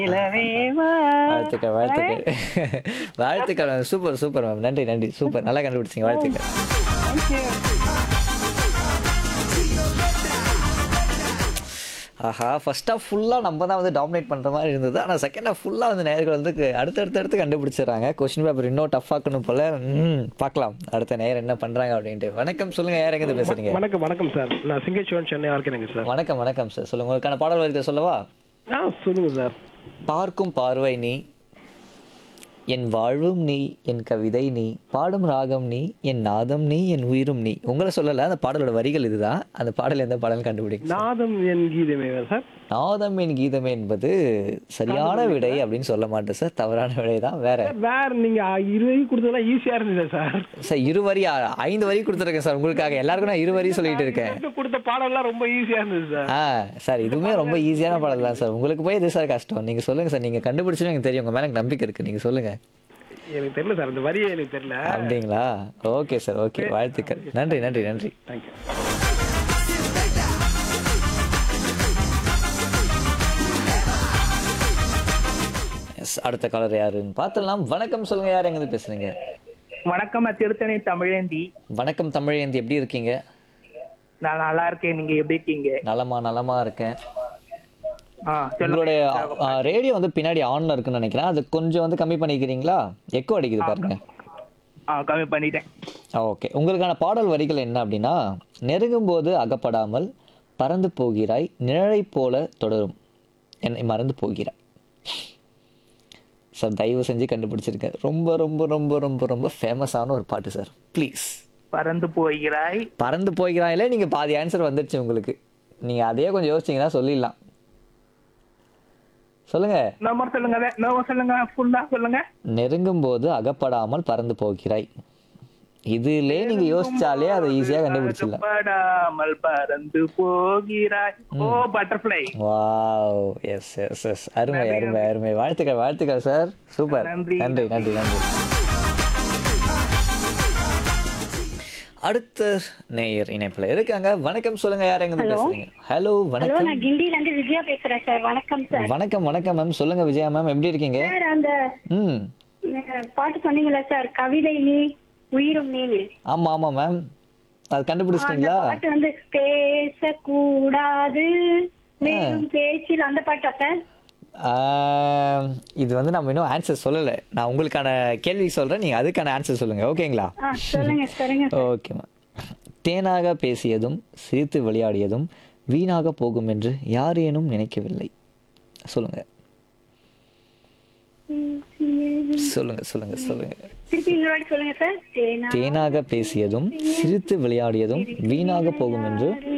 நிலவேவா வாழ்த்துக்கள் வாழ்த்துக்கள் வாழ்த்துக்கள் மேம் சூப்பர் சூப்பர் மேம் நன்றி நன்றி சூப்பர் நல்லா கண்டுபிடிச்சிங்க வாழ்த்துக்கள் ஆஹா ஃபர்ஸ்ட் ஆஃப் ஃபுல்லாக நம்ம தான் வந்து டாமினேட் பண்ணுற மாதிரி இருந்தது ஆனால் செகண்ட் ஆஃப் ஃபுல்லாக வந்து நேர்கள் வந்து கு- அடுத்தடுத்து அடுத்து கண்டுபிடிச்சிடுறாங்க கொஸ்டின் பேப்பர் இன்னும் டஃப்பாக்கணும் போல ம் பார்க்கலாம் அடுத்த நேரம் என்ன பண்ணுறாங்க அப்படின்ட்டு வணக்கம் சொல்லுங்கள் யார் எங்கேருந்து பேசுகிறீங்க வணக்கம் வணக்கம் சார் நான் சிங்கேஸ்வரன் சென்னை இருக்கேங்க சார் வணக்கம் வணக்கம் சார் சொல்லுங்கள் உங்களுக்கான பாடல் வரிகளை சொல்லவா ஆ சொல்லுங்க சார் பார்க்கும் பார்வை நீ என் வாழ்வும் நீ என் கவிதை நீ பாடும் ராகம் நீ என் நாதம் நீ என் உயிரும் நீ உங்களை சொல்லல அந்த பாடலோட வரிகள் இதுதான் அந்த பாடல் எந்த பாடல் கண்டுபிடிக்கும் நாதம் என் கீதமே சார் நாதம் என் கீதமே என்பது சரியான விடை அப்படின்னு சொல்ல மாட்டேன் சார் தவறான விடை தான் வேற சார், வேற நீங்க இருபது கொடுத்ததெல்லாம் ஈஸியா இருந்தது சார் சார் இரு வரி ஆ- ஐந்து வரி கொடுத்துருக்கேன் சார் உங்களுக்காக எல்லாருக்கும் நான் இரு வரி சொல்லிட்டு இருக்கேன் எனக்கு கொடுத்த பாடம்லாம் ரொம்ப ஈஸியா இருந்தது சார் ஆ சார் இதுவுமே ரொம்ப ஈஸியான பாடல் தான் சார் உங்களுக்கு போய் இது சார் கஷ்டம் நீங்க சொல்லுங்க சார் நீங்க கண்டுபிடிச்சுன்னு எனக்கு தெரியும் உங்க மேல எனக்கு நம்பிக்கை இருக்கு நீங்க சொல்லுங்க எனக்கு தெரியல சார் இந்த வரியே எனக்கு தெரியல அப்படிங்களா ஓகே சார் ஓகே வாழ்த்துக்கள் நன்றி நன்றி நன்றி தேங்க்யூ எஸ் அடுத்த காலர் யாருன்னு பார்த்துடலாம் வணக்கம் சொல்லுங்க யார் எங்க பேசுறீங்க வணக்கம் நான் திருத்தணி தமிழேந்தி வணக்கம் தமிழேந்தி எப்படி இருக்கீங்க நான் நல்லா இருக்கேன் நீங்க எப்படி இருக்கீங்க நலமா நலமா இருக்கேன் ஆ சொல்லுங்க உங்களுடைய ரேடியோ வந்து பின்னாடி ஆன்ல இருக்குன்னு நினைக்கிறேன் அது கொஞ்சம் வந்து கம்மி பண்ணிக்கிறீங்களா எக்கோ அடிக்குது பாருங்க ஆ கம்மி பண்ணிட்டேன் ஓகே உங்களுக்கான பாடல் வரிகள் என்ன அப்படின்னா நெருங்கும் போது அகப்படாமல் பறந்து போகிறாய் நிழலைப் போல தொடரும் என்னை மறந்து போகிறாய் சார் தயவு செஞ்சு கண்டுபிடிச்சிருக்கேன் ரொம்ப ரொம்ப ரொம்ப ரொம்ப ரொம்ப ஃபேமஸான ஒரு பாட்டு சார் ப்ளீஸ் பறந்து போகிறாய் பறந்து போகிறாயிலே நீங்க பாதி ஆன்சர் வந்துடுச்சு உங்களுக்கு நீங்க அதே கொஞ்சம் யோசிச்சீங்கன்னா சொல்லிடலாம் சொல்லுங்க நம்பர் சொல்லுங்க வே- நம்பர் சொல்லுங்க ஃபுல்லா சொல்லுங்க நெருங்கும் போது அகப்படாமல் பறந்து போகிறாய் இதுலே நீங்க யோசிச்சாலே அதை ஈஸியா கண்டுபிடிச்சிடலாம் படாமல் பறந்து போகிறாய் ஓ butterfly wow yes yes yes அருமை அருமை அருமை வாழ்த்துக்கள் வாழ்த்துக்கள் சார் சூப்பர் நன்றி. நன்றி நன்றி நன்றி அடுத்த நேயர் இணைப்புல இருக்காங்க வணக்கம் சொல்லுங்க யார் எங்க இருந்து பேசுறீங்க ஹலோ ஹலோ வணக்கம் நான் கிண்டில இருந்து விஜயா பேசுறேன் சார் வணக்கம் சார் வணக்கம் வணக்கம் மேம் சொல்லுங்க விஜயா மேம் எப்படி இருக்கீங்க சார் அந்த ம் அஹ், பாட்டு சொன்னீங்களா சார் கவிதை நீ உயிரும் நீ ஆமா ஆமா மேம் அது அந்த கண்டுபிடிச்சிட்டீங்களா பாட்டு வந்து பேசக்கூடாது மேலும் பேச்சில் அந்த பாட்டா சார் ஆஹ், இது வந்து நம்ம இன்னும் ஆன்சர் சொல்லலை நான் உங்களுக்கான கேள்வி சொல்றேன் நீங்க அதுக்கான ஆன்சர் சொல்லுங்க ஓகேங்களா ஆ சொல்லுங்க சொல்லுங்க ஓகே மேம் தேனாக பேசியதும் சிரித்து விளையாடியதும் வீணாக போகும் என்று யாரேனும் நினைக்கவில்லை சொல்லுங்க சொல்லுங்க சொல்லுங்க சொல்லுங்க திருப்பி இன்னொரு வாட்டி சொல்லுங்க சார் தேனா தேனாக பேசியதும் சிரித்து விளையாடியதும் வீணாக போகும் என்று